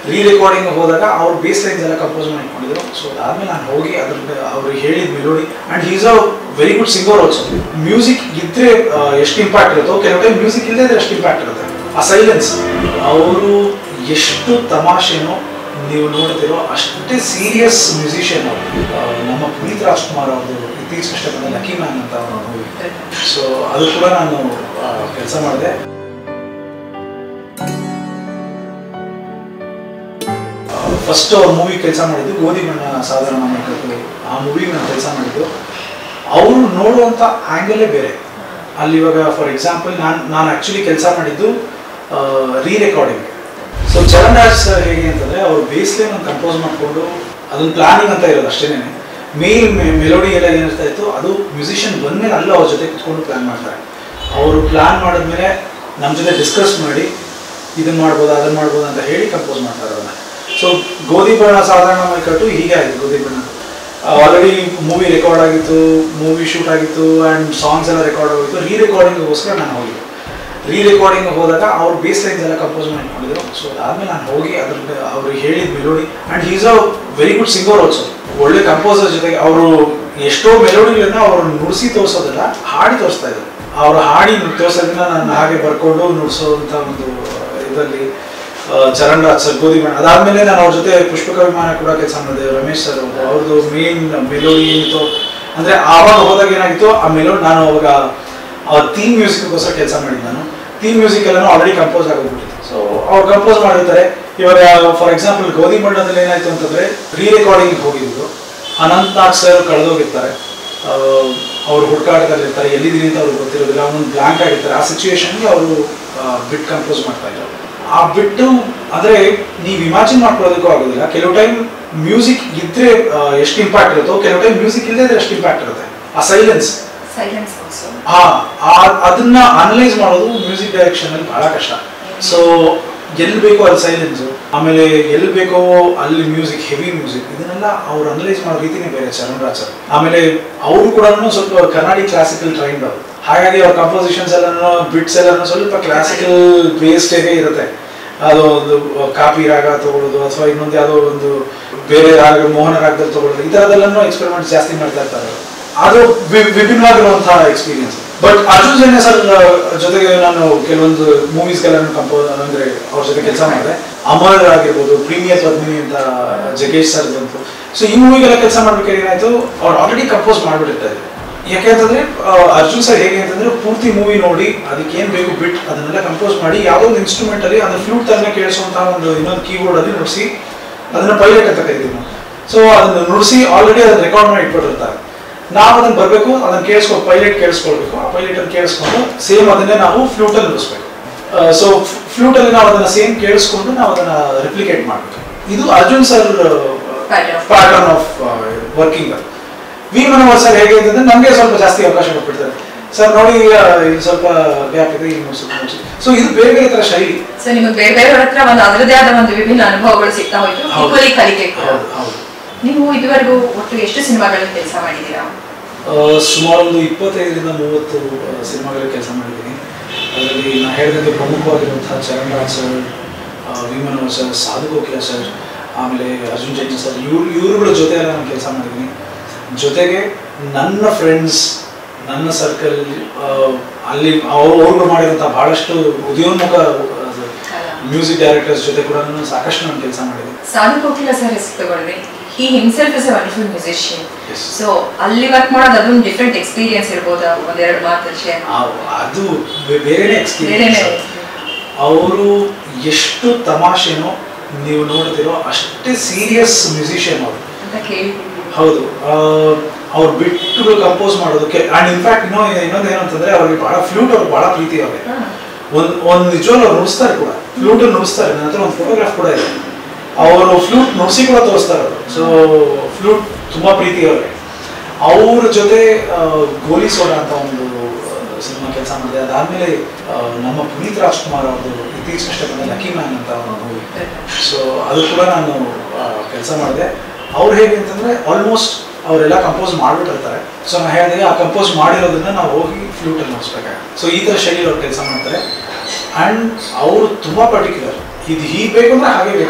ರೀ ರೆಕಾರ್ಡಿಂಗ್ ಹೋದಾಗ ಅವ್ರು ಬೇಸ್ ಲೈನ್ಸ್ ಎಲ್ಲ ಕಂಪೋಸ್ ಮಾಡಿಕೊಂಡಿದ್ರು ಸೊ ಅದಾದ್ಮೇಲೆ ನಾನು ಹೋಗಿ ಅದ್ರ ಅವ್ರಿಗೆ ಹೇಳಿದ melody and is a very good singer also music ಇದ್ರೆ ಎಷ್ಟು ಇಂಪ್ಯಾಕ್ಟ್ ಇರುತ್ತೋ ಕೆಲವು ಟೈಮ್ ಮ್ಯೂಸಿಕ್ ಇಲ್ಲದೆ ಇದ್ರೆ ಎಷ್ಟು ಇಂಪ್ಯಾಕ್ಟ್ ಇರುತ್ತೆ ಆ ಸೈಲೆನ್ಸ್ ಅವರು ಎಷ್ಟು ತಮಾಷೆನೋ ನೀವು ನೋಡ್ತಿರೋ ಅಷ್ಟೇ ಸೀರಿಯಸ್ ಮ್ಯೂಸಿಷಿಯನ್ ಅವರು ಆ, ನಮ್ಮ ಪುನೀತ್ ರಾಜ್ಕುಮಾರ್ ಅವ್ರದ್ದು ಇತ್ತೀಚೆಗಷ್ಟೇ ಬಂದ ಲಕ್ಕಿ ಮ್ಯಾನ್ ಅಂತ ಮೂವಿ ಸೊ ಅದು ಕೂಡ ನಾನು ಕೆಲಸ ಮಾಡಿದೆ ಫಸ್ಟ್ ಅವ್ರ ಮೂವಿ ಕೆಲಸ ಮಾಡಿದ್ದು ಗೋಧಿ ಬಣ್ಣ ಸಾಧಾರಣ ಮಾಡಿದ್ದು ಆ ಮೂವಿಗೆ ನಾನು ಕೆಲಸ ಮಾಡಿದ್ದು ಅವರು ನೋಡುವಂಥ ಆ್ಯಂಗಲೇ ಬೇರೆ ಅಲ್ಲಿ ಇವಾಗ ಫಾರ್ ಎಕ್ಸಾಂಪಲ್ ನಾನು ನಾನು ಆ್ಯಕ್ಚುಲಿ ಕೆಲಸ ಮಾಡಿದ್ದು re recording so Charan Raj sir ಹೇಗೆ ಅಂತಂದರೆ ಅವ್ರು ಬೇಸ್ಲೈನ್ ಒಂದು ಕಂಪೋಸ್ ಮಾಡಿಕೊಂಡು ಅದೊಂದು ಪ್ಲಾನಿಂಗ್ ಅಂತ ಇರೋದು ಅಷ್ಟೇ ಮೇಲ್ ಮೆಲೋಡಿ ಎಲ್ಲ ಏನಿರ್ತಾ ಇತ್ತು ಅದು ಮ್ಯೂಸಿಷಿಯನ್ ಬಂದಮೇಲೆ ಅಲ್ಲ ಅವ್ರ ಜೊತೆ ಕುತ್ಕೊಂಡು ಪ್ಲಾನ್ ಮಾಡ್ತಾರೆ ಅವರು ಪ್ಲಾನ್ ಮಾಡಿದ್ಮೇಲೆ ನಮ್ಮ ಜೊತೆ ಡಿಸ್ಕಸ್ ಮಾಡಿ ಇದನ್ನ ಮಾಡ್ಬೋದು ಅದನ್ನ ಮಾಡ್ಬೋದು ಅಂತ ಹೇಳಿ ಕಂಪೋಸ್ ಮಾಡ್ತಾರೆ ಅದನ್ನ ಸೊ ಗೋಧಿ ಬಣ್ಣ ಸಾಧಾರಣ ಕಟ್ಟು ಹೀಗೆ ಆಗಿದೆ Godhi Banna already movie record ಆಗಿತ್ತು ಮೂವಿ ಶೂಟ್ ಆಗಿತ್ತು ಆ್ಯಂಡ್ ಸಾಂಗ್ಸ್ ಎಲ್ಲ ರೆಕಾರ್ಡ್ ಆಗಿತ್ತು ರೀ ರೆಕಾರ್ಡಿಂಗ್ಗೋಸ್ಕರ ನಾನು ಹೋಗಿದ್ದೆ ರೀ ರೆಕಾರ್ಡಿಂಗ್ ಹೋದಾಗ ಅವ್ರು ಬೇಸ್ ಲೈನ್ಸ್ ಎಲ್ಲ ಕಂಪೋಸ್ ಮಾಡಿಕೊಂಡಿದ್ರು ಸೊ ಅದಾದ್ಮೇಲೆ ನಾನು ಹೋಗಿ ಅದ್ರ ಅವ್ರಿಗೆ ಹೇಳಿದ melody and is a very good singer also ಒಳ್ಳೆ ಕಂಪೋಸರ್ ಜೊತೆಗೆ ಅವರು ಎಷ್ಟೋ ಮೆಲೋಡಿಗಳನ್ನ ಅವರು ನುಡಿಸಿ ತೋರಿಸೋದಿಲ್ಲ ಹಾಡಿ ತೋರಿಸ್ತಾ ಇದ್ರು ಅವರು ಹಾಡಿ ತೋರಿಸೋದನ್ನ ನಾನು ಹಾಗೆ ಬರ್ಕೊಂಡು ನುಡಿಸೋಂಥ ಒಂದು ಇದರಲ್ಲಿ ಆ, ಚರಣ್ ರಾಜ್ ಸರ್ ಗೋಧಿ ಬಣ್ಣ ಅದಾದ್ಮೇಲೆ ನಾನು ಅವ್ರ ಜೊತೆ ಪುಷ್ಪಕ ವಿಮಾನ ಕೂಡ ಕೆಲಸ ಮಾಡಿದೆ ರಮೇಶ್ ಸರ್ ಅವರು ಅವ್ರದ್ದು ಮೇನ್ ಮೆಲೋಡಿ ಏನಿತ್ತು ಅಂದ್ರೆ ಆವಾಗ ಹೋದಾಗ ಏನಾಗಿತ್ತು ಆ ಮೆಲೋಡಿ ನಾನು ಅವಾಗ ಆ ಥೀಮ್ ಮ್ಯೂಸಿಕ್ಗೋಸ್ಕರ ಕೆಲಸ ಮಾಡಿದ್ದು ನಾನು ಥೀಮ್ ಮ್ಯೂಸಿಕ್ ಎಲ್ಲ ಆಲ್ರೆಡಿ ಕಂಪೋಸ್ ಆಗೋಗ್ಬಿಟ್ಟಿತ್ತು ಸೊ ಅವ್ರು ಕಂಪೋಸ್ ಮಾಡಿರ್ತಾರೆ ಇವಾಗ ಫಾರ್ ಎಕ್ಸಾಂಪಲ್ ಗೋಧಿ ಬಣ್ಣದಲ್ಲಿ ಏನಾಯ್ತು ಅಂತಂದ್ರೆ ರೀ ರೆಕಾರ್ಡಿಂಗ್ ಹೋಗಿದ್ರು ಅನಂತ್ ನಾಗ್ ಸರ್ ಕಳೆದೋಗಿರ್ತಾರೆ ಅವ್ರು ಹುಡುಕಾಟದಲ್ಲಿರ್ತಾರೆ ಎಲ್ಲಿದ್ದೀನಿ ಅಂತ ಅವ್ರಿಗೆ ಗೊತ್ತಿರೋದಿಲ್ಲ ಅವನು ಬ್ಲಾಂಕ್ ಆಗಿರ್ತಾರೆ ಆ ಸಿಚುವೇಶನ್ಗೆ ಅವರು ಬಿಟ್ ಕಂಪೋಸ್ ಮಾಡ್ತಾ ಇದ್ದಾರೆ ಆ ಬಿಟ್ಟು ಅಂದ್ರೆ ನೀವು ಇಮ್ಯಾಜಿನ್ ಮಾಡ್ಕೊಳ್ಳೋದಕ್ಕೂ ಆಗೋದಿಲ್ಲ ಕೆಲವು ಟೈಮ್ ಮ್ಯೂಸಿಕ್ ಇದ್ರೆ ಎಷ್ಟು ಇಂಪ್ಯಾಕ್ಟ್ ಇರುತ್ತೋ ಕೆಲವು ಟೈಮ್ ಮ್ಯೂಸಿಕ್ ಇಲ್ಲದೆ ಇದ್ರೆ ಎಷ್ಟು ಇಂಪ್ಯಾಕ್ಟ್ ಇರುತ್ತೆ ಆ ಸೈಲೆನ್ಸ್ ಸೈಲೆನ್ಸ್ ಆಲ್ಸೋ ಹಾ ಆ- ಅದನ್ನ ಅನಲೈಸ್ ಮಾಡೋದು ಮ್ಯೂಸಿಕ್ ಡೈರೆಕ್ಷನ್ ಅಲ್ಲಿ ಬಹಳ ಕಷ್ಟ ಸೊ ಎಲ್ಲಿ ಬೇಕೋ ಅಲ್ಲಿ ಸೈಲೆನ್ಸ್ ಆಮೇಲೆ ಎಲ್ಲಿ ಬೇಕೋ ಅಲ್ಲಿ ಮ್ಯೂಸಿಕ್ ಹೆವಿ ಮ್ಯೂಸಿಕ್ ಇದನ್ನೆಲ್ಲ ಅವ್ರು ಅನಲೈಸ್ ಮಾಡೋ ರೀತಿನೇ ಬೇರೆ ಚರಣ್ ರಾಜ್ ಸರ್ ಆಮೇಲೆ ಅವರು ಕೂಡ ಸ್ವಲ್ಪ ಕರ್ನಾಟಿಕ್ ಕ್ಲಾಸಿಕಲ್ ಟ್ರೈನ್ಡ್ ಅವರು ಹಾಗಾಗಿ ಅವ್ರ ಕಂಪೋಸಿಷನ್ಸ್ ಎಲ್ಲ ಬಿಟ್ಸ್ ಎಲ್ಲ ಸ್ವಲ್ಪ ಕ್ಲಾಸಿಕಲ್ ಬೇಸ್ಡೇ ಇರುತ್ತೆ ಅದು ಒಂದು ಕಾಪಿ ರಾಗ ತಗೊಳ್ಳೋದು ಅಥವಾ ಇನ್ನೊಂದು ಯಾವುದೋ ಒಂದು ಬೇರೆ ರಾಗ ಮೋಹನ ರಾಗದಲ್ಲಿ ತಗೊಳ್ಳೋದು ಈ ಥರದೆಲ್ಲನೂ ಎಕ್ಸ್ಪೆರಿಮೆಂಟ್ ಜಾಸ್ತಿ ಮಾಡ್ತಾ ಇರ್ತಾರೆ ಅವ್ರು. ಅದು ವಿ- ವಿಭಿನ್ನವಾಗಿರುವಂತಹ experience but Arjun Janya sir ಜೊತೆಗೆ ನಾನು ಕೆಲವೊಂದು ಮೂವೀಸ್ಗೆಲ್ಲ ಕಂಪೋಸ್ ಅಂದ್ರೆ ಅವ್ರ ಜೊತೆ ಕೆಲಸ ಮಾಡಿದೆ ಅಮರ್ ಆಗಿರ್ಬೋದು ಪ್ರೀಮಿಯರ್ ಪದ್ಮಿನಿ ಅಂತ ಜಗೇಶ್ ಸರ್ ಬಂತು ಸೊ ಈ ಮೂವಿಗೆಲ್ಲ ಕೆಲಸ ಮಾಡ್ಬೇಕಾದ್ರೆ ಏನಾಯ್ತು ಅವ್ರು ಆಲ್ರೆಡಿ ಕಂಪೋಸ್ ಮಾಡ್ಬಿಟ್ಟಿರ್ತಾರೆ ಯಾಕೆ ಅಂತಂದ್ರೆ ಆ, ಅರ್ಜುನ್ ಸರ್ ಹೇಗೆ ಅಂತಂದ್ರೆ ಪೂರ್ತಿ ಮೂವಿ ನೋಡಿ ಅದಕ್ಕೆ ಏನ್ ಬೇಕು ಬಿಟ್ ಅದನ್ನೆಲ್ಲ ಕಂಪೋಸ್ ಮಾಡಿ ಯಾವುದೋ ಒಂದು ಇನ್ಸ್ಟ್ರೂಮೆಂಟ್ ಅಲ್ಲಿ ಅದನ್ನ ಫ್ಲೂಟ್ ತರನೇ ಕೇಳಿಸುವಂತಹ ಒಂದು ಇನ್ನೊಂದು ಕೀಬೋರ್ಡ್ ಅಲ್ಲಿ ನುಡಿಸಿ ಅದನ್ನ ಪೈಲಟ್ ಅಂತ ಕರಿತೀವಿ ನಾವು ಸೊ ಅದನ್ನ ನುಡಿಸಿ ಆಲ್ರೆಡಿ ಅದನ್ನ ರೆಕಾರ್ಡ್ ಮಾಡಿ ಇಟ್ಬಿಟ್ಟಿರ್ತಾರೆ ನಾವು ಅದನ್ನ ಬರಬೇಕು ಅದನ್ನ ಕೇಳಿಸ್ಕೊ ಪೈಲಟ್ ಕೇಳಿಸ್ಕೊಳ್ಬೇಕು ಆ ಪೈಲಟ್ ಅನ್ನು ಕೇಳಿಸ್ಕೊಂಡು ಸೇಮ್ ಅದನ್ನೇ ನಾವು ಫ್ಲೂಟ್ ಅಲ್ಲಿ ನುಡಿಸ್ಬೇಕು ಸೊ ಫ್ಲೂಟ್ ಅಲ್ಲಿ ನಾವು ಅದನ್ನ ಸೇಮ್ ಕೇಳಿಸ್ಕೊಂಡು ನಾವು ಅದನ್ನ ರಿಪ್ಲಿಕೇಟ್ ಮಾಡಬೇಕು ಇದು Arjun sir Pattern. Pattern of working V Manohar sir ಹೇಗೆ ಅಂತಂದ್ರೆ ನಮಗೆ ಸ್ವಲ್ಪ ಜಾಸ್ತಿ ಅವಕಾಶ ಕೊಟ್ಬಿಡ್ತಾರೆ ಸರ್ ನೋಡಿ ಆ, ಇಲ್ಲಿ ಸ್ವಲ್ಪ ಗ್ಯಾಪ್ ಇದೆ ಇಲ್ಲಿ ಮುಗಿಸಿ ಮುಗಿಸಿ ಸೊ ಇದು ಬೇರೆ ಬೇರೆ ತರ ಶೈಲಿ ಸೊ ನಿಮಗೆ ಬೇರೆ ಬೇರೆಯವ್ರ ಹತ್ರ ಒಂದು ಅದರದೇ ಆದ ಒಂದು ವಿಭಿನ್ನ ಅನುಭವಗಳು ಸಿಗ್ತಾ ಹೋಯ್ತು ಹೌದು. ಈಕ್ವಲಿ ಕಲಿಕೆ ಕೂಡ ಹೌದು ಹೌದು ನೀವು ಇದುವರೆಗೂ ಒಟ್ಟು ಎಷ್ಟು ಸಿನಿಮಾಗಳಲ್ಲಿ ಕೆಲಸ ಮಾಡಿದ್ದೀರಾ ಆ, ಸುಮಾರು ಒಂದು ಇಪ್ಪತ್ತೈದರಿಂದ ಮೂವತ್ತು ಸಿನಿಮಾಗಳಲ್ಲಿ ಕೆಲಸ ಮಾಡಿದ್ದೀನಿ ಅದರಲ್ಲಿ ನಾನು ಹೇಳಿದಂತೆ ಪ್ರಮುಖವಾಗಿರುವಂತಹ ಚರಣ್ ರಾಜ್ ಸರ್ ಆ, ವಿ ಮನೋಹರ್ ಸರ್ ಸಾಧು ಕೋಕಿಲ ಸರ್ ಆಮೇಲೆ ಅರ್ಜುನ್ ಜೈನ್ ಸರ್ ಇವ್ರು ಇವರುಗಳ ಜೊತೆ ಎಲ್ಲ ನಾನು ಕೆಲಸ ಮಾಡಿದ್ದೀನಿ ಜೊತೆಗೆ ನನ್ನ ಫ್ರೆಂಡ್ಸ್ ನನ್ನ ಸರ್ಕಲ್ ಅಲ್ಲಿ ಅವ್ರು ಅವ್ರುಗಳು ಮಾಡಿರುವಂಥ ಬಹಳಷ್ಟು ಉದಯೋನ್ಮುಖ ಮ್ಯೂಸಿಕ್ ಡೈರೆಕ್ಟರ್ಸ್ ಜೊತೆ ಕೂಡ ನಾನು ಸಾಕಷ್ಟು ನಾನು ಕೆಲಸ ಮಾಡಿದ್ದೀನಿ ಸಾಧು ಕೋಕಿಲ ಸರ್ ಹೆಸರು ತಗೊಳ್ಳಿ he himself is a wonderful musician Yes. So ಅಲ್ಲಿ ವರ್ಕ್ ಮಾಡೋದು ಅದೊಂದು ಡಿಫ್ರೆಂಟ್ ಎಕ್ಸ್ಪೀರಿಯನ್ಸ್ ಇರ್ಬೋದಾ ಒಂದೆರಡು ಮಾತು ಶೇರ್ ಆ- ಅದು ಬೇ- ಬೇರೆನೇ ಬೇರೆನೇ ಎಕ್ಸ್ಪೀರಿಯನ್ಸ್ ಅವರು ಎಷ್ಟು ತಮಾಷೆನೋ ನೀವು ನೋಡ್ತಿರೋ ಅಷ್ಟೇ ಸೀರಿಯಸ್ ಮ್ಯೂಸಿಷಿಯನ್ ಅವರು ಅಂತ ಕೇಳಿ ಹೌದು ಅವ್ರು ಬಿಟ್ಟು ಕಂಪೋಸ್ ಮಾಡೋದಕ್ಕೆ ಆ್ಯಂಡ್ ಇನ್ಫ್ಯಾಕ್ಟ್ ಇನ್ನೂ ಇನ್ನೊಂದು ಏನು ಅಂತಂದ್ರೆ ಅವ್ರಿಗೆ ಬಹಳ ಫ್ಲೂಟ್ ಅವ್ರಿಗೆ ಬಹಳ ಪ್ರೀತಿ ಅವ್ರಿಗೆ ಒಂದ್ ಒಂದ್ ನಿಜವಾಗ್ಲೂ ಅವ್ರು ನುಡಿಸ್ತಾರೆ ಕೂಡ ಫ್ಲೂಟ್ ನುಡಿಸ್ತಾರೆ ನನ್ನ ಹತ್ರ ಒಂದು ಫೋಟೋಗ್ರಾಫ್ ಕೂಡ ಇದೆ ಅವರು ಫ್ಲೂಟ್ ನುಡಿಸಿ ಕೂಡ ತೋರಿಸ್ತಾರೆ ಅವರು ಸೊ ಫ್ಲೂಟ್ ತುಂಬಾ ಪ್ರೀತಿ ಅವ್ರಿಗೆ ಅವ್ರ ಜೊತೆ ಆ, ಗೋಲಿ ಸೋಡ ಅಂತ ಒಂದು ಸಿನಿಮಾ ಕೆಲಸ ಮಾಡಿದೆ ಅದಾದ್ಮೇಲೆ ಆ, ನಮ್ಮ ಪುನೀತ್ ರಾಜ್ಕುಮಾರ್ ಅವ್ರದ್ದು ಇತ್ತೀಚೆಗಷ್ಟೇ ಬಂದ ಲಕ್ಕಿ ಮ್ಯಾನ್ ಅಂತ ಒಂದು ಮೂವಿ ಸೊ ಅದು ಕೂಡ ನಾನು ಕೆಲಸ ಮಾಡಿದೆ ಅವ್ರು ಹೇಗೆ ಅಂತಂದ್ರೆ ಆಲ್ಮೋಸ್ಟ್ ಅವರೆಲ್ಲ ಕಂಪೋಸ್ ಮಾಡ್ಬಿಟ್ಟಿರ್ತಾರೆ ಸೊ ನಾನು ಹೇಳಿದಾಗ ಆ ಕಂಪೋಸ್ ಮಾಡಿರೋದನ್ನ ನಾವು ಹೋಗಿ ಫ್ಲೂಟಲ್ಲಿ ನೋಡಿಸ್ಬೇಕಾಗುತ್ತೆ ಸೊ ಈ ಥರ ಶೈಲಿ ಅವ್ರು ಕೆಲಸ ಮಾಡ್ತಾರೆ ಆ್ಯಂಡ್ ಅವರು ತುಂಬ ಪರ್ಟಿಕ್ಯುಲರ್ ಇದು ಹೀಗೆ ಬೇಕು ಅಂದ್ರೆ ಹಾಗೆ ಬೇಕು ಅವ್ರಿಗೆ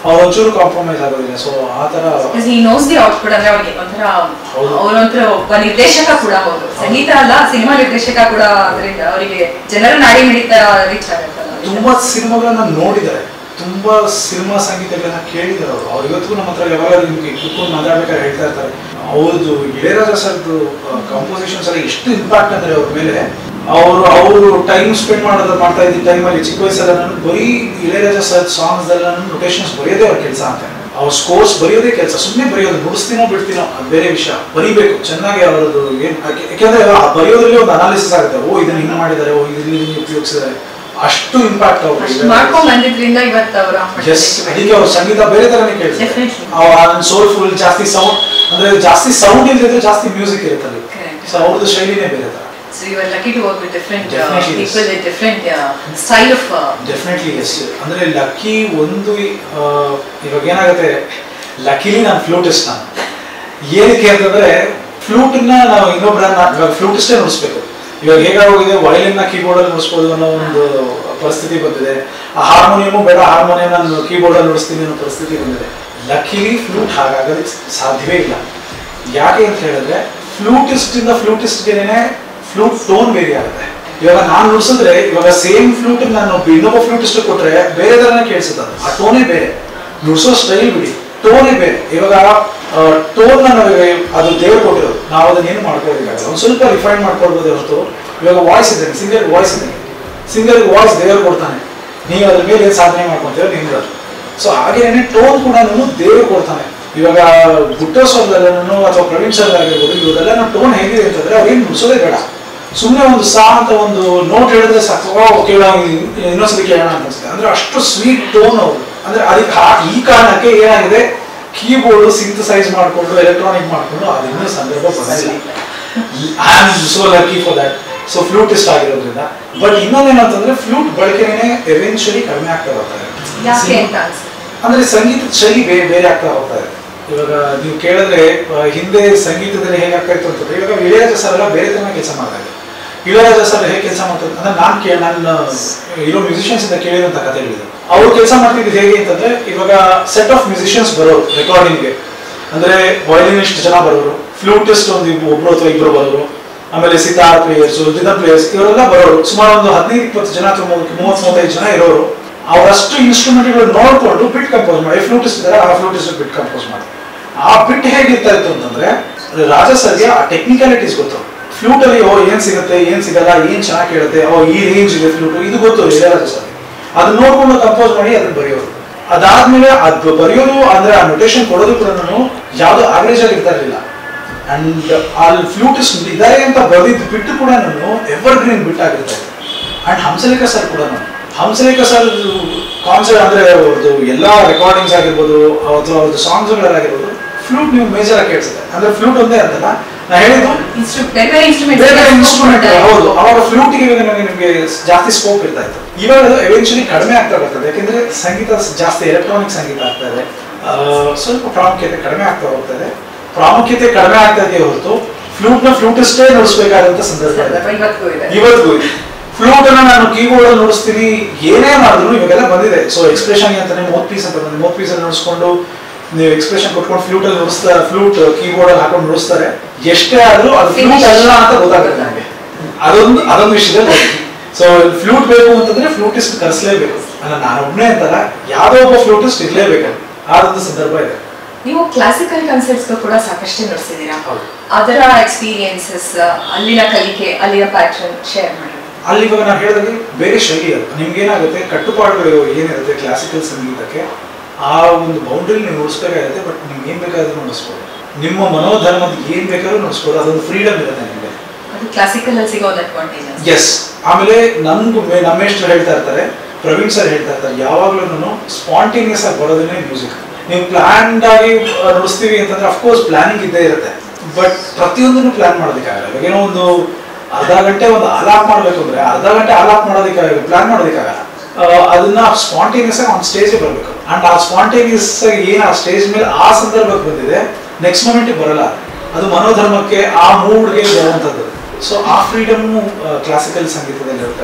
ಅವ್ರು ಒಂಚೂರು ಕಾಂಪ್ರಮೈಸ್ ಆಗೋದಿಲ್ಲ ಸೊ ಆ ಥರ ಈ ನೋಸ್ ದಿ ಔಟ್ಪುಟ್ ಅಂದ್ರೆ ಅವ್ರಿಗೆ ಒಂಥರ ಹೌದು. ಅವರೊಂಥರ ಒಬ್ಬ ನಿರ್ದೇಶಕ ಕೂಡ ಹೌದು ಸಂಗೀತ ಅಲ್ಲ ಸಿನಿಮಾ ನಿರ್ದೇಶಕ ಕೂಡ ಅದರಿಂದ ಅವರಿಗೆ ಜನರ ನಾಡಿ ಮಿಡಿತ ರೀಚ್ ಆಗುತ್ತಲ್ಲ ತುಂಬಾ ಸಿನಿಮಾಗಳನ್ನ ನೋಡಿದ್ದಾರೆ ತುಂಬಾ ಸಿನಿಮಾ ಸಂಗೀತಗಳನ್ನ ಕೇಳಿದ್ದಾರೆ ಅವರು ಅವ್ರು ಇವತ್ತಿಗೂ ನಮ್ಮ ಹತ್ರ ಯಾವಾಗ ನಿಮ್ಗೆ ಕುತ್ಕೊಂಡು ಮಾತಾಡ್ಬೇಕಾದ್ರೆ ಹೇಳ್ತಾ ಇರ್ತಾರೆ ಹೌದು ಇಳೆಯರಾಜ ಸರ್ದು ಕಂಪೋಸಿಷನ್ಸ್ ಎಲ್ಲ ಎಷ್ಟು ಇಂಪ್ಯಾಕ್ಟ್ ಅಂದ್ರೆ ಅವ್ರ ಮೇಲೆ ಅವರು ಅವರು ಟೈಮ್ ಸ್ಪೆಂಡ್ ಮಾಡೋದು ಮಾಡ್ತಾ ಇದ್ದ ಟೈಮಲ್ಲಿ ಚಿಕ್ಕ ವಯಸ್ಸಲ್ಲ ನಾನು ಬರೀ ಇಳೆಯರಾಜ ಸರ್ ಸಾಂಗ್ಸ್ ಎಲ್ಲ ನಾನು ನೊಟೇಷನ್ಸ್ ಬರೆಯೋದೇ ಅವ್ರ ಕೆಲಸ ಅಂತ ಅವ್ರ ಸ್ಕೋರ್ಸ್ ಬರೆಯೋದೇ ಕೆಲಸ ಸುಮ್ಮನೆ ಬರೆಯೋದು ನುಡಿಸ್ತೀನೋ ಬಿಡ್ತೀನೋ ಅದು ಬೇರೆ ವಿಷಯ ಬರಿಬೇಕು ಚೆನ್ನಾಗಿ ಅವರದ್ದು ಏನ್ ಯಾಕೆ- ಯಾಕೆಂದ್ರೆ ಆ ಬರೆಯೋದ್ರಲ್ಲಿ ಒಂದು ಅನಾಲಿಸಿಸ್ ಆಗುತ್ತೆ ಓ ಇದನ್ನ ಹಿಂಗೆ ಮಾಡಿದ್ದಾರೆ ಓ ಇದನ್ನ ಇದನ್ನ ಉಪಯೋಗಿಸಿದ್ದಾರೆ ಅಷ್ಟು ಇಂಪ್ಯಾಕ್ಟ್ ಅಷ್ಟು ಮಾಡ್ಕೊಂಡ್ ಬಂದಿದ್ರಿಂದ ಇವತ್ತು ಅವರ ಎಸ್ ಅದಕ್ಕೆ ಅವ್ರ ಸಂಗೀತ ಬೇರೆ ತರನೇ ಕೇಳ್ತಾರೆ Definitely. ಸೋಲ್ಫುಲ್ ಜಾಸ್ತಿ ಸೌಂಡ್ ಅಂದ್ರೆ ಜಾಸ್ತಿ ಸೌಂಡ್ ಇಲ್ದಿದ್ರೆ ಜಾಸ್ತಿ ಮ್ಯೂಸಿಕ್ ಇರುತ್ತೆ ಅಲ್ಲಿ Correct. ಸೊ ಅವ್ರದ್ದು ಶೈಲಿನೇ ಬೇರೆ ತರ So you are lucky to work with different uh, Definitely, yes. people with different uh, style of uh, definitely yes ಅಂದ್ರೆ ಲಕ್ಕಿ ಒಂದು ಆ, ಇವಾಗ ಏನಾಗುತ್ತೆ ಲಕ್ಕಿಲಿ ನಾನು ಫ್ಲೂಟಿಸ್ಟ್ ನಾನು ಏನಕ್ಕೆ ಅಂತಂದ್ರೆ ಫ್ಲೂಟ್ನ ನಾವು ಇನ್ನೊಬ್ಬರನ್ನ ಇವಾಗ ಫ್ಲೂಟಿಸ್ಟೇ ನುಡಿಸ್ಬೇಕು ಇವಾಗ ಹೇಗಾಗೋಗಿದೆ ವಯಲಿನ್ ನ ಕೀಬೋರ್ಡ್ ಅಲ್ಲಿ ನುಡಿಸ್ಬೋದು ಅನ್ನೋ ಒಂದು ಪರಿಸ್ಥಿತಿ ಬಂದಿದೆ ಆ ಹಾರ್ಮೋನಿಯಮು ಬೇಡ ಹಾರ್ಮೋನಿಯಂ ನಾನು ಕೀಬೋರ್ಡ್ ಅಲ್ಲಿ ನುಡಿಸ್ತೀನಿ ಅನ್ನೋ ಪರಿಸ್ಥಿತಿ ಬಂದಿದೆ ಲಕ್ಕಿಲಿ ಫ್ಲೂಟ್ ಹಾಗಾಗೋದಕ್ಕೆ ಸಾಧ್ಯವೇ ಇಲ್ಲ ಯಾಕೆ ಅಂತ ಹೇಳಿದ್ರೆ ಫ್ಲೂಟಿಸ್ಟ್ ಇಂದ ಫ್ಲೂಟಿಸ್ಟ್ಗೆನೆ ಫ್ಲೂಟ್ ಟೋನ್ ಬೇರೆ ಆಗುತ್ತೆ ಇವಾಗ ನಾನು ನುಡಿಸಿದ್ರೆ ಇವಾಗ ಸೇಮ್ ಫ್ಲೂಟ್ ನಾನು ಒಬ್ಬ ಇನ್ನೊಬ್ಬ ಫ್ಲೂಟಿಸ್ಟ್ ಕೊಟ್ರೆ ಬೇರೆ ತರನೇ ಕೇಳಿಸುತ್ತೆ ಅದು. ಆ ಟೋನೇ ಬೇರೆ ನುಡಿಸೋ ಸ್ಟೈಲ್ ಬಿಡಿ ಟೋನೇ ಬೇರೆ ಇವಾಗ ಟೋನ್ ನಾವು ಅದು ದೇವ್ರು ಕೊಟ್ಟಿರೋದು ನಾವು ಅದನ್ನ ಏನು ಮಾಡ್ಕೋಬೇಕಾಗಲ್ಲ ಒಂದು ಸ್ವಲ್ಪ ರಿಫೈನ್ ಮಾಡ್ಕೊಳ್ಬೋದು ಹೊರತು ಇವಾಗ ವಾಯ್ಸ್ ಇದೆ ಸಿಂಗರ್ ವಾಯ್ಸ್ ಇದೆ ಸಿಂಗರ್ ವಾಯ್ಸ್ ದೇವ್ರು ಕೊಡ್ತಾನೆ ನೀವು ಅದ್ರ ಮೇಲೆ ಏನ್ ಸಾಧನೆ ಮಾಡ್ಕೊಂತೀರ ನಿಮ್ದು ಸೊ ಹಾಗೇನೆ ಟೋನ್ ಕೂಡ ದೇವ್ರು ಕೊಡ್ತಾನೆ ಇವಾಗ ಬುಟ್ಟೋ ಸರ್ದಲ್ಲೂ ಅಥವಾ ಪ್ರವೀಣ್ ಸರ್ ಆಗಿರ್ಬೋದು ಇವರೆಲ್ಲ ಟೋನ್ ಹೇಗಿದೆ ಅಂತಂದ್ರೆ ಅವ್ರೇನು ನುಡಿಸೋದೇ ಬೇಡ ಸುಮ್ಮನೆ ಒಂದು ಸಾ ಅಂತ ಒಂದು ನೋಟ್ ಹೇಳಿದ್ರೆ ಸಾಕು ಓ ಕೇಳೋ ಇನ್ನೊಂದ್ಸತಿ ಕೇಳೋಣ ಅಂತ ಅನ್ಸುತ್ತೆ ಅಂದ್ರೆ ಅಷ್ಟು ಸ್ವೀಟ್ ಟೋನ್ ಅವರು ಅಂದ್ರೆ ಅದಕ್ಕೆ ಆ- ಈ ಕಾರಣಕ್ಕೆ ಏನಾಗಿದೆ ಕೀಬೋರ್ಡ್ ಸಿಂಥಸೈಸ್ ಮಾಡಿಕೊಂಡು ಎಲೆಕ್ಟ್ರಾನಿಕ್ ಮಾಡಿಕೊಂಡು ಅದು ಇನ್ನೂ ಸಂದರ್ಭ ಬಂದಿಲ್ಲ I am so lucky for that so flutist ಆಗಿರೋದ್ರಿಂದ ಬಟ್ ಇನ್ನೊಂದೇನಂತಂದ್ರೆ ಫ್ಲೂಟ್ ಬಳಕೆನೇ ಎವೆನ್ಚುಲಿ ಕಡಿಮೆ ಆಗ್ತಾ ಬರ್ತಾರೆ ಯಾಕೆ ಅಂತ ಅನ್ಸುತ್ತೆ ಅಂದ್ರೆ ಸಂಗೀತದ ಶೈಲಿ ಬೇರೆ ಬೇರೆ ಆಗ್ತಾ ಹೋಗ್ತಾ ಇದೆ ಇವಾಗ ನೀವು ಕೇಳಿದ್ರೆ ಆ, ಹಿಂದೆ ಸಂಗೀತದಲ್ಲಿ ಹೇಗಾಗ್ತಾ ಇತ್ತು ಅಂತಂದ್ರೆ ಇವಾಗ ಇಳೆಯರಾಜ ಸರ್ ಎಲ್ಲ ಬೇರೆ ತರ ಕೆಲಸ ಮಾಡ್ತಾ ಇದ್ದಾರೆ ಇಳೆಯರಾಜ ಸರ್ ಹೇಗೆ ಕೆಲಸ ಮಾಡ್ತಾರೆ ಅಂದ್ರೆ ನಾನು ಕೇಳಿ ನಾನು ಇರೋ ಮ್ಯೂಸಿಷಿಯನ್ಸ್ ಇಂದ ಕೇಳಿದಂತ ಕಥೆಗಳಿದೆ ಅವ್ರು ಕೆಲಸ ಮಾಡ್ತಿದ್ದು ಹೇಗೆ ಅಂತಂದ್ರೆ ಇವಾಗ ಸೆಟ್ ಆಫ್ ಮ್ಯೂಸಿಷಿಯನ್ಸ್ ಬರೋರು ರೆಕಾರ್ಡಿಂಗ್ಗೆ ಅಂದ್ರೆ ವಯಲಿನಿಸ್ಟ್ ಜನ ಬರೋರು ಫ್ಲೂಟಿಸ್ಟ್ ಒಂದು ಇಬ್ಬ- ಒಬ್ರು ಅಥವಾ ಇಬ್ರು ಬರೋರು ಆಮೇಲೆ ಸಿತಾರ್ ಪ್ಲೇಯರ್ಸ್ ರಿದಮ್ ಪ್ಲೇಯರ್ಸ್ ಇವರೆಲ್ಲ ಬರೋರು ಸುಮಾರು ಒಂದು ಹದಿನೈದು ಇಪ್ಪತ್ತು ಜನ ಅಥವಾ ಮೂವತ್ತು ಮೂವತ್ತೈದು ಜನ ಇರೋರು ಅವರಷ್ಟು ಇನ್ಸ್ಟ್ರೂಮೆಂಟ್ಗಳು ನೋಡ್ಕೊಂಡು ಬಿಟ್ ಕಂಪೋಸ್ ಮಾಡಿ ಫ್ಲೂಟಿಸ್ಟ್ ಇದ್ದಾರೆ ಆ ಫ್ಲೂಟಿಸ್ಟ್ ಬಿಟ್ ಕಂಪೋಸ್ ಮಾಡಿ ಆ ಬಿಟ್ ಹೇಗಿರ್ತಾ ಇತ್ತು ಅಂತಂದ್ರೆ ರಾಜ ಸರ್ಗೆ ಆ ಟೆಕ್ನಿಕಾಲಿಟೀಸ್ ಗೊತ್ತು ಫ್ಲೂಟ್ ಅಲ್ಲಿ ಓ ಏನ್ ಸಿಗುತ್ತೆ ಏನ್ ಸಿಗಲ್ಲ ಏನ್ ಚೆನ್ನಾಗಿ ಕೇಳುತ್ತೆ ಓ ಈ ರೇಂಜ್ ಇದೆ ಫ್ಲೂಟ್ ಇದು ಗೊತ್ತು ಇಳೆಯರಾಜ ಸರ್ಗೆ ಅದನ್ನ ನೋಡ್ಕೊಂಡು ಕಂಪೋಸ್ ಮಾಡಿ ಅದನ್ನ ಬರೆಯೋರು ಅದಾದ್ಮೇಲೆ ಅದು ಬರೆಯೋದು ಅಂದ್ರೆ ಆ ನೊಟೇಶನ್ ಕೊಡೋದು ಕೂಡ ಯಾವ್ದು ಆವರೇಜ್ ಆಗಿ ಇರ್ತಾ ಇರಲಿಲ್ಲ ಅಂಡ್ ಅಲ್ಲಿ ಫ್ಲೂಟಿಸ್ಟ್ ಇದ್ದಾರೆ ಅಂತ ಬರೆದಿದ್ದು ಬಿಟ್ಟು ಕೂಡ ನಾನು ಎವರ್ ಗ್ರೀನ್ ಬಿಟ್ ಆಗಿರ್ತಾ ಇತ್ತು ಅಂಡ್ ಹಂಸಲೇಖ ಸರ್ ಕೂಡ ಹಂಸಲೇಖ ಸರ್ ಕಾನ್ಸರ್ಟ್ ಅಂದ್ರೆ ಅವ್ರದ್ದು ಎಲ್ಲಾ ರೆಕಾರ್ಡಿಂಗ್ಸ್ ಆಗಿರ್ಬೋದು ಅಥವಾ ಅವ್ರದ್ದು ಸಾಂಗ್ಸ್ಗಳಾಗಿರ್ಬೋದು ಫ್ಲೂಟ್ ನೀವು ಮೇಜರ್ ಆಗಿ ಕೇಳಿಸುತ್ತೆ ಅಂದ್ರೆ ಫ್ಲೂಟ್ ಒಂದೇ ಅಂತಲ್ಲ ನಾ ಹೇಳಿದ್ದು Instru- ಬೇರೆ ಬೇರೆ ಇನ್ಸ್ಟ್ರೂಮೆಂಟ್ ಬೇರೆ ಬೇರೆ ಇನ್ಸ್ಟ್ರೂಮೆಂಟ್ ಹೌದು ಅವಾಗ ಫ್ಲೂಟಿಗೆ ಇವಾಗ ನಮಗೆ ನಿಮಗೆ ಜಾಸ್ತಿ ಸ್ಕೋಪ್ ಇರ್ತಾ ಇತ್ತು ಇವಾಗ ಅದು ಎವೆನ್ಚುಲಿ ಕಡಿಮೆ ಆಗ್ತಾ ಬರ್ತದೆ ಯಾಕೆಂದ್ರೆ ಸಂಗೀತ ಜಾಸ್ತಿ ಎಲೆಕ್ಟ್ರಾನಿಕ್ ಸಂಗೀತ ಆಗ್ತಾ ಇದೆ ಆ, ಸ್ವಲ್ಪ ಪ್ರಾಮುಖ್ಯತೆ ಕಡಿಮೆ ಆಗ್ತಾ ಹೋಗ್ತದೆ ಪ್ರಾಮುಖ್ಯತೆ ಕಡಿಮೆ ಆಗ್ತಾ ಇದೆ ಹೊರತು ಫ್ಲೂಟ್ ನ ಫ್ಲೂಟಿಸ್ಟೇ ನುಡಿಸ್ಬೇಕಾದಂತ ಸಂದರ್ಭ ಇದೆ ಇವತ್ತಿಗೂ ಇದೆ ಇವತ್ತಿಗೂ ಫ್ಲೂಟ್ ಅನ್ನ ನಾನು ಕೀಬೋರ್ಡ್ ಅಲ್ಲಿ ನುಡಿಸ್ತೀನಿ ಏನೇ ಮಾಡಿದ್ರು ಇವಾಗೆಲ್ಲ ಬಂದಿದೆ ಸೊ ಎಕ್ಸ್ಪ್ರೆಷನ್ ಅಂತಾನೆ ಮೌತ್ ಪೀಸ್ ಅಂತ ಬಂದಿದೆ ಮೌತ್ ಪೀಸ್ ಅಲ್ಲಿ ನುಡಿಸ್ಕೊಂಡು ನೀವು ಎಕ್ಸ್ಪ್ರೆಷನ್ ಕೊಟ್ಕೊಂಡು ಫ್ಲೂಟ್ ಅಲ್ಲಿ ನುಡಿಸ್ತಾ ಫ್ಲೂಟ್ ಕೀಬೋರ್ಡ್ ಅಲ್ಲಿ ಹಾಕೊಂಡು ನುಡಿಸ್ತಾರೆ ಎಷ್ಟೇ ಆದ್ರೂ ಅದು ಫ್ಲೂಟ್ ಅಲ್ಲ ಅಂತ ಗೊತ್ತಾಗುತ್ತೆ ನಮಗೆ ಅದೊಂದು ಅದೊಂದು ವಿಷಯದಲ್ಲಿ ಸೊ ಫ್ಲೂಟ್ ಬೇಕು ಅಂತಂದ್ರೆ ಫ್ಲೂಟಿಸ್ಟ್ ಕರೆಸಲೇಬೇಕು ಅಲ್ಲ ನಾನೊಬ್ನೇ ಅಂತಲ್ಲ ಯಾವ್ದೋ ಒಬ್ಬ ಫ್ಲೂಟಿಸ್ಟ್ ಇರ್ಲೇಬೇಕು ಆದೊಂದು ಸಂದರ್ಭ ಇದೆ ನೀವು ಕ್ಲಾಸಿಕಲ್ ಕನ್ಸರ್ಟ್ಸ್ ಕೂಡ ಸಾಕಷ್ಟು ನಡೆಸಿದ್ದೀರಾ ಹೌದು. ಅದರ ಎಕ್ಸ್ಪೀರಿಯನ್ಸಸ್ ಅಲ್ಲಿನ ಕಲಿಕೆ ಅಲ್ಲಿನ ಪ್ಯಾಟ್ರನ್ ಶೇರ್ ಮಾಡಿ ಅಲ್ಲಿ ಇವಾಗ ನಾನು ಹೇಳಿದಾಗೆ ಬೇರೆ ಶೈಲಿ ಅದು ನಿಮ್ಗೆ ಏನಾಗುತ್ತೆ ಕಟ್ಟುಪಾಡುಗಳು ಏನಿರುತ್ತೆ ಕ್ಲಾಸಿಕಲ್ ಸಂಗೀತಕ್ಕೆ ಆ ಒಂದು ಬೌಂಡ್ರಿ ನೀವು ನುಡಿಸ್ಬೇಕಾಗುತ್ತೆ ಬಟ್ ನಿಮ್ಗೆ ಏನ್ ಬೇಕಾದ್ರೂ ನುಡಿಸ್ಬೋದು ನಿಮ್ಮ ಮನೋಧರ್ಮದ ಏನ್ ಬೇಕಾದ್ರೂ ನುಡಿಸ್ಬೋದು ಅದೊಂದು ಫ್ರೀಡಮ್ ಇರುತ್ತೆ ನಿಮಗೆ ಅದು ಕ್ಲಾಸಿಕಲ್ ಅಲ್ಲಿ ಸಿಗೋ ಅಡ್ವಾಂಟೇಜಸ್ ಎಸ್ ಆಮೇಲೆ ನನ್ಗೂ ಮೇ- ನಮ್ಮೆಷ್ಟು ಹೇಳ್ತಾ ಇರ್ತಾರೆ ಪ್ರವೀಣ್ ಸರ್ ಹೇಳ್ತಾ ಇರ್ತಾರೆ ಯಾವಾಗ್ಲೂ ಸ್ಪಾಂಟೇನಿಯಸ್ ಆಗಿ ಬರೋದನ್ನೇ ಮ್ಯೂಸಿಕ್ ನೀವು ಪ್ಲಾನ್ಡ್ ಆಗಿ ಆ, ನುಡಿಸ್ತೀವಿ ಅಂತಂದ್ರೆ ಅಫ್ಕೋರ್ಸ್ ಪ್ಲಾನಿಂಗ್ ಇದ್ದೇ ಇರುತ್ತೆ ಬಟ್ ಪ್ರತಿಯೊಂದನ್ನು ಪ್ಲಾನ್ ಮಾಡೋದಕ್ಕಾಗಲ್ಲ ಇವಾಗ ಏನೋ ಒಂದು ಅರ್ಧ ಗಂಟೆ ಒಂದು ಅಲಾಪ್ ಮಾಡ್ಬೇಕು ಅಂದ್ರೆ ಅರ್ಧ ಗಂಟೆ ಅಲಾಪ್ ಮಾಡೋದಕ್ಕಾಗಲ್ಲ ಪ್ಲಾನ್ ಮಾಡೋದಕ್ಕಾಗಲ್ಲ ಆ, ಅದನ್ನ ಸ್ಪಾಂಟೇನಿಯಸ್ ಆಗಿ ಆನ್ ಸ್ಟೇಜ್ ಬರಬೇಕು ಅಂಡ್ ಆ ಸ್ಪಾಂಟೇನಿಯಸ್ ಆಗಿ ಏನು ಆ ಸ್ಟೇಜ್ ಮೇಲೆ ಆ ಸಂದರ್ಭಕ್ಕೆ ಬಂದಿದೆ ನೆಕ್ಸ್ಟ್ ಮೂಮೆಂಟ್ ಬರಲ್ಲ ಅದು ಮನೋಧರ್ಮಕ್ಕೆ ಆ ಮೂಡ್ಗೆ ಬರುವಂಥದ್ದು ಸೊ ಆ ಫ್ರೀಡಮ್ ಕ್ಲಾಸಿಕಲ್ ಸಂಗೀತದಲ್ಲಿ ಇರುತ್ತೆ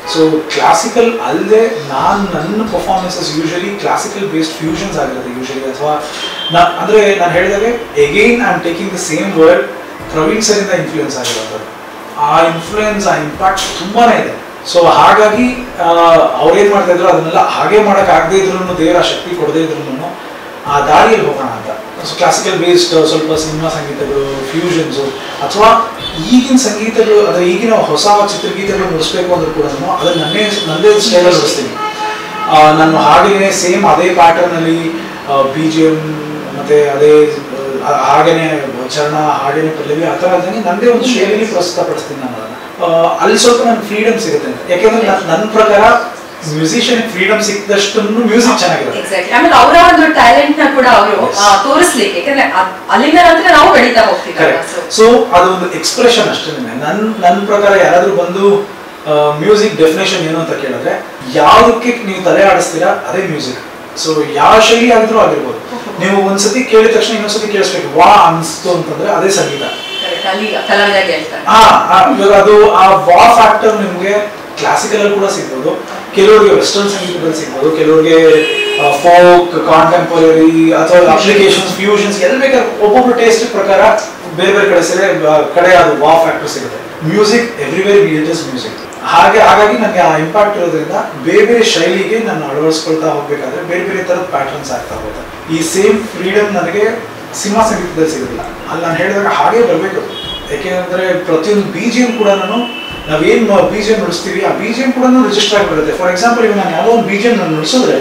ಸೊ ಕ್ಲಾಸಿಕಲ್ ಅಲ್ಲದೆ ನಾನು ನನ್ನ performances usually classical based fusions ಆಗಿರುತ್ತೆ ಯೂಶಲಿ ಅಥವಾ ನಾ ಅಂದರೆ ನಾನು ಹೇಳಿದಾಗೆ again I am taking the same word Praveen ಸರಿಂದ ಇನ್ಫ್ಲೂಯೆನ್ಸ್ ಆಗಿರೋದು ಆ ಇನ್ಫ್ಲೂಯೆನ್ಸ್ ಆ ಇಂಪ್ಯಾಕ್ಟ್ ತುಂಬಾನೇ ಇದೆ ಸೊ ಹಾಗಾಗಿ ಅವ್ರೇನ್ ಮಾಡ್ತಾ ಇದ್ರು ಅದನ್ನೆಲ್ಲ ಹಾಗೆ ಮಾಡಕ್ ಆಗದೆ ಇದ್ರು ದೇವರ ಶಕ್ತಿ ಕೊಡದೇ ಇದ್ರು ಆ ದಾರಿಯಲ್ಲಿ ಹೋಗೋಣ ಅಂತ ಸೊ ಕ್ಲಾಸಿಕಲ್ ಬೇಸ್ಡ್ ಸ್ವಲ್ಪ ಸಿನಿಮಾ ಸಂಗೀತಗಳು ಫ್ಯೂಷನ್ಸು ಅಥವಾ ಈಗಿನ ಸಂಗೀತಗಳು ಅಥವಾ ಈಗಿನ ಹೊಸ ಚಿತ್ರಗೀತೆಗಳು ನುಡಿಸ್ಬೇಕು ಅಂದ್ರೂ ಕೂಡ ಅದನ್ನ ನನ್ನೇ ನನ್ನದೇ ಸ್ಟೈಲಲ್ಲಿ ನುಡಿಸ್ತೀನಿ ಆ, ನಾನು ಹಾಡಿನೇ ಸೇಮ್ ಅದೇ ಪ್ಯಾಟರ್ನಲ್ಲಿ ಬಿ ಜಿ ಎಮ್ ಮತ್ತೆ ಅದೇ ಆ, ಹಾಗೇನೆ ಚರಣ ಹಾಡಿನ ಪಲ್ಲವಿ ಆ ಥರ ಅದನ್ನೇ ನನ್ನದೇ ಒಂದು ಶೈಲಿಯಲ್ಲಿ ಪ್ರಸ್ತುತಪಡಿಸ್ತೀನಿ ನಾನು ಅದನ್ನ ಆ, ಅಲ್ಲಿ ಸ್ವಲ್ಪ ನನ್ಗೆ ಫ್ರೀಡಮ್ ಸಿಗುತ್ತೆ ಯಾಕೆಂದ್ರೆ ನನ್- ನನ್ನ ಪ್ರಕಾರ ಮ್ಯೂಸಿಷಿಯನ್ ಫ್ರೀಡಮ್ ಸಿಕ್ಕದಷ್ಟು ಮ್ಯೂಸಿಕ್ ಚೆನ್ನಾಗಿರುತ್ತೆ ಎಕ್ಸಾಕ್ಟ್ಲಿ ಆಮೇಲೆ ಅವರ ಒಂದು ಟ್ಯಾಲೆಂಟ್ ನ ಕೂಡ ಅವರು Yes. ತೋರಿಸ್ಲಿಕ್ಕೆ ಯಾಕಂದ್ರೆ ಅದ್- ಅಲ್ಲಿಂದ ನಂತರ ನಾವು ಬೆಳೀತಾ ಹೋಗ್ತೀವಿ ಕರೆಕ್ಟ್ ಸೊ ಅದೊಂದು ಎಕ್ಸ್ಪ್ರೆಷನ್ ಅಷ್ಟೇ ನನ್ನ ನನ್ನ ಪ್ರಕಾರ ಯಾರಾದ್ರೂ ಬಂದು ಮ್ಯೂಸಿಕ್ ಡೆಫಿನೇಷನ್ ಏನು ಅಂತ ಕೇಳಿದ್ರೆ ಯಾವುದಕ್ಕೆ ನೀವು ತಲೆ ಆಡಿಸ್ತೀರಾ ಅದೇ ಮ್ಯೂಸಿಕ್ ಸೊ ಯಾವ ಶೈಲಿ ಆಗಿದ್ರೂ ಆಗಿರ್ಬೋದು ನೀವು ಒಂದ್ಸತಿ ಕೇಳಿದ ತಕ್ಷಣ ಇನ್ನೊಂದ್ಸತಿ ಕೇಳಿಸ್ಬೇಕು ವಾ ಅನ್ಸ್ತು ಅಂತಂದ್ರೆ ಅದೇ ಸಂಗೀತ Correct. ಅಲ್ಲಿ ಕಲಾವಿದಾಗ ಹೇಳ್ತಾರೆ ಆ ಆ, ಇವಾಗ ಅದು ಆ ವಾ ಫ್ಯಾಕ್ಟರ್ ನಿಮಗೆ ಕ್ಲಾಸಿಕಲ್ ಅಲ್ಲಿ ಕೂಡ ಸಿಗ್ಬೋದು ಕೆಲವರಿಗೆ ವೆಸ್ಟರ್ನ್ ಸಂಗೀತದಲ್ಲಿ ಸಿಗ್ಬೋದು ಕೆಲವರಿಗೆ ಫೋಕ್ ಕಾಂಟೆಂಪರರಿ ಅಥವಾ ಅಪ್ಲಿಕೇಶನ್ಸ್ ಫ್ಯೂಷನ್ಸ್ ಎಲ್ಲಿ ಬೇಕಾದ್ರೆ ಒಬ್ಬೊಬ್ರು ಟೇಸ್ಟ್ ಪ್ರಕಾರ ಬೇರೆ ಬೇರೆ ಕಡೆ ಸೇರಿ ಆ, ಕಡೆ ಅದು ವಾ ಫ್ಯಾಕ್ಟರ್ ಸಿಗುತ್ತೆ music everywhere it is music ಹಾಗೆ ಹಾಗಾಗಿ ನನಗೆ ಆ ಇಂಪ್ಯಾಕ್ಟ್ ಇರೋದ್ರಿಂದ ಬೇರೆ ಬೇರೆ ಶೈಲಿಗೆ ನಾನು ಅಳವಡಿಸ್ಕೊಳ್ತಾ ಹೋಗ್ಬೇಕಾದ್ರೆ ಬೇರೆ ಬೇರೆ ಥರದ ಪ್ಯಾಟರ್ನ್ಸ್ ಆಗ್ತಾ ಹೋಗುತ್ತೆ ಈ ಸೇಮ್ ಫ್ರೀಡಮ್ ನನಗೆ ಸಿನಿಮಾ ಸಂಗೀತದಲ್ಲಿ ಸಿಗೋದಿಲ್ಲ ಅಲ್ಲಿ ನಾನು ಹೇಳಿದಾಗ ಹಾಗೆ ಬರಬೇಕು ಯಾಕೆಂದ್ರೆ ಪ್ರತಿಯೊಂದು ಬಿ ಜಿ ಎಮ್ ಕೂಡ ನಾನು ನಾವೇನ್ ಬಿ ಜಿ ಎಮ್ ನುಡಿಸ್ತೀವಿ ಆ ಬಿ ಜಿ ಎಮ್ ಕೂಡ ರಿಜಿಸ್ಟರ್ ಆಗಿಬಿಡುತ್ತೆ ಫಾರ್ ಎಕ್ಸಾಂಪಲ್ ಈಗ ನಾನು ಯಾವುದೋ ಒಂದು ಬಿ ಜಿ ಎಮ್ ನಾನು ನುಡಿಸಿದ್ರೆ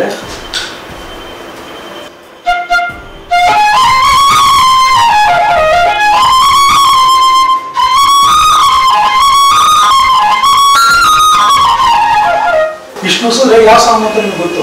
ಇಷ್ಟು ನುಡಿಸಿದ್ರೆ ಯಾವ ಸಾಂಗ್ ಅಂತ ನಿಮ್ಗೆ ಗೊತ್ತು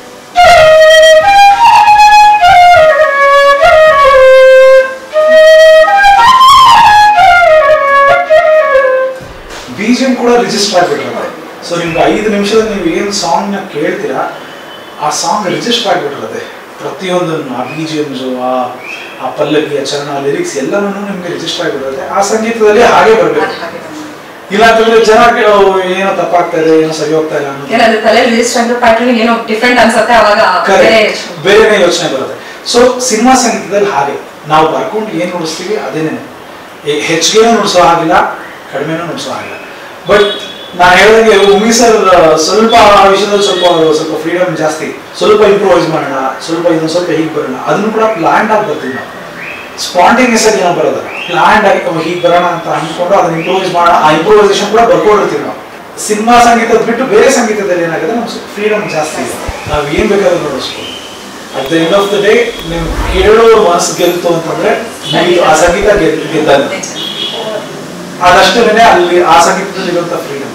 ಬಿ ಜಿ ಎಮ್ ಕೂಡ ರಿಜಿಸ್ಟರ್ ಆಗಿಬಿಟ್ಟಿರುತ್ತೆ ಸೊ ನಿಮ್ಗೆ ಐದು ನಿಮಿಷದಲ್ಲಿ ನೀವು ಏನು ಸಾಂಗ್ನ ಕೇಳ್ತೀರಾ ಆ ಸಾಂಗ್ ರಿಜಿಸ್ಟರ್ ಆಗಿಬಿಟ್ಟಿರುತ್ತೆ ಪ್ರತಿಯೊಂದನ್ನು ಆ ಬಿ ಜಿ ಎಮ್ಸು ಆ ಆ ಪಲ್ಲವಿ ಆ ಚರಣ ಲಿರಿಕ್ಸ್ ಎಲ್ಲನೂ ನಿಮಗೆ ರಿಜಿಸ್ಟರ್ ಆಗಿಬಿಡುತ್ತೆ ಆ ಸಂಗೀತದಲ್ಲಿ ಹಾಗೆ ಬರಬೇಕು ಅದ್ ಹಾಗೆ ಬಂತು. ಇಲ್ಲ ಅಂತಂದ್ರೆ ಜನ ಕೇಳೋ ಏನೋ ತಪ್ಪಾಗ್ತಾ ಇದೆ ಏನೋ ಸರಿ ಹೋಗ್ತಾ ಇಲ್ಲ ಅನ್ನೋದು ಏನಾದ್ರು ತಲೆ ರಿಜಿಸ್ಟರ್ ಅಂದ್ರೆ ಪ್ಯಾಟರ್ನ್ ಏನೋ ಡಿಫ್ರೆಂಟ್ ಅನ್ಸುತ್ತೆ ಅವಾಗ ಬೇರೆ ಕರೆಕ್ಟ್ ಬೇರೆನೇ ಯೋಚನೆ ಬರುತ್ತೆ ಸೊ ಸಿನಿಮಾ ಸಂಗೀತದಲ್ಲಿ ಹಾಗೆ ನಾವು ಬರ್ಕೊಂಡು ಏನು ನುಡಿಸ್ತೀವಿ ಅದೇನೆ ಹೆಚ್ಚಿಗೆನೂ ನುಡಿಸೋ ಹಾಗಿಲ್ಲ ಕಡಿಮೆನೂ ನುಡಿಸೋ ಹಾಗಿಲ್ಲ ಬಟ್ ನಾನು ಹೇಳಿದಂಗೆ ಉಮಿ ಸರ್ ಸ್ವಲ್ಪ ಆ ವಿಷಯದಲ್ಲಿ ಸ್ವಲ್ಪ ಸ್ವಲ್ಪ ಫ್ರೀಡಮ್ ಜಾಸ್ತಿ ಸ್ವಲ್ಪ ಇಂಪ್ರೂವೈಸ್ ಮಾಡೋಣ ಸ್ವಲ್ಪ ಇದೊಂದು ಸ್ವಲ್ಪ ಹೀಗೆ ಬರೋಣ ಅದನ್ನು ಕೂಡ ಪ್ಲಾಂಡ್ ಆಗಿ ಬರ್ತೀವಿ ನಾವು ಸ್ಪಾಂಟೇನಿಯಸ್ ಆಗಿ ಏನೋ ಬರೋದಲ್ಲ ಪ್ಲಾಂಡ್ ಆಗಿ ಅವ್ ಹೀಗೆ ಬರೋಣ ಅಂತ ಅನ್ಕೊಂಡು ಅದನ್ನ ಇಂಪ್ರೂವೈಸ್ ಮಾಡೋಣ ಆ ಇಂಪ್ರೂವೈಸೇಷನ್ ಕೂಡ ಬರ್ಕೊಂಡಿರ್ತೀವಿ ನಾವು ಸಿನಿಮಾ ಸಂಗೀತದ ಬಿಟ್ಟು ಬೇರೆ ಸಂಗೀತದಲ್ಲಿ ಏನಾಗುತ್ತೆ ನಮ್ಗೆ ಫ್ರೀಡಮ್ ಜಾಸ್ತಿ ಇದೆ ನಾವು ಏನ್ ಬೇಕಾದ್ರೂ ನೋಡಿಸ್ಬೋದು at the end of the day ನೀವು ಕೇಳೋ ಮನಸ್ಸು ಗೆಲ್ತು ಅಂತಂದ್ರೆ ನೀವು ಆ ಸಂಗೀತ ಗೆಲ್ ಗೆದ್ದಾಗ ನಿಜ. ಅದಷ್ಟೇ ಅಲ್ಲಿ ಆ ಸಂಗೀತದಲ್ಲಿ ಇರುವಂತ ಫ್ರೀಡಮ್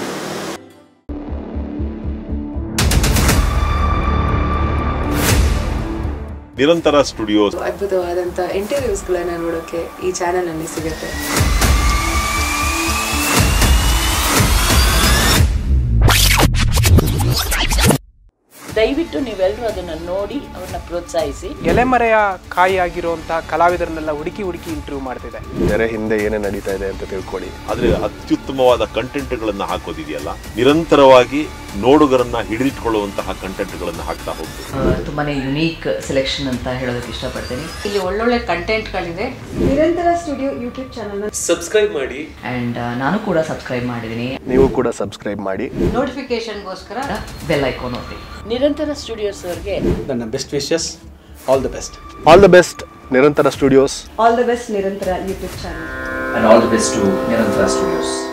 ನಿರಂತರ ಸ್ಟುಡಿಯೋಸ್ ಅದ್ಭುತವಾದಂಥ ಇಂಟರ್ವ್ಯೂಸ್ಗಳನ್ನ ನೋಡೋಕ್ಕೆ ಈ ಚಾನಲಲ್ಲಿ ಸಿಗುತ್ತೆ ದಯವಿಟ್ಟು ನೀವೆಲ್ಲರೂ ಅದನ್ನು ನೋಡಿ ಅವ್ರನ್ನ ಪ್ರೋತ್ಸಾಹಿಸಿ ಎಲೆಮರೆಯ ಕಾಯಿ ಆಗಿರುವಂತಹ ಕಲಾವಿದರನ್ನೆಲ್ಲ ಹುಡುಕಿ ಹುಡುಕಿ ಇಂಟರ್ವ್ಯೂ ಮಾಡ್ತಿದೆ ತೆರೆ ಹಿಂದೆ ಏನೇ ನಡೀತಾ ಇದೆ ಅಂತ ತಿಳ್ಕೊಳ್ಳಿ ಆದ್ರೆ ಅತ್ಯುತ್ತಮವಾದ ಕಂಟೆಂಟ್ಗಳನ್ನ ಹಾಕೋದಿದೆಯಲ್ಲ ನಿರಂತರವಾಗಿ ನೋಡುಗರನ್ನ ಹಿಡಿದಿಟ್ಕೊಳ್ಳುವಂತಹ ಕಂಟೆಂಟ್ಗಳನ್ನ ಹಾಕ್ತಾ ಹೋಗ್ಬೇಕು ತುಂಬಾನೇ ಯುನೀಕ್ ಸೆಲೆಕ್ಷನ್ ಅಂತ ಹೇಳೋದಕ್ಕೆ ಇಷ್ಟಪಡ್ತೀನಿ ಇಲ್ಲಿ ಒಳ್ಳೊಳ್ಳೆ ಕಂಟೆಂಟ್ಗಳಿದೆ ನಿರಂತರ ಸ್ಟುಡಿಯೋ ಯೂಟ್ಯೂಬ್ ಚಾನಲ್ನ ಸಬ್ಸ್ಕ್ರೈಬ್ ಮಾಡಿ ಆ್ಯಂಡ್ ನಾನು ಕೂಡ ಸಬ್ಸ್ಕ್ರೈಬ್ ಮಾಡಿದ್ದೀನಿ ನೀವು ಕೂಡ ಸಬ್ಸ್ಕ್ರೈಬ್ ಮಾಡಿ ನೋಟಿಫಿಕೇಶನ್ಗೋಸ್ಕರ ಬೆಲ್ ಐಕಾನ್ ಒತ್ತಿ ನಿರಂತರ ಸ್ಟುಡಿಯೋಸ್ ಅವ್ರಿಗೆ ನನ್ನ best wishes all the best all the best Niranthara studios all the best Niranthara YouTube channel and all the best to Nirantara Studios.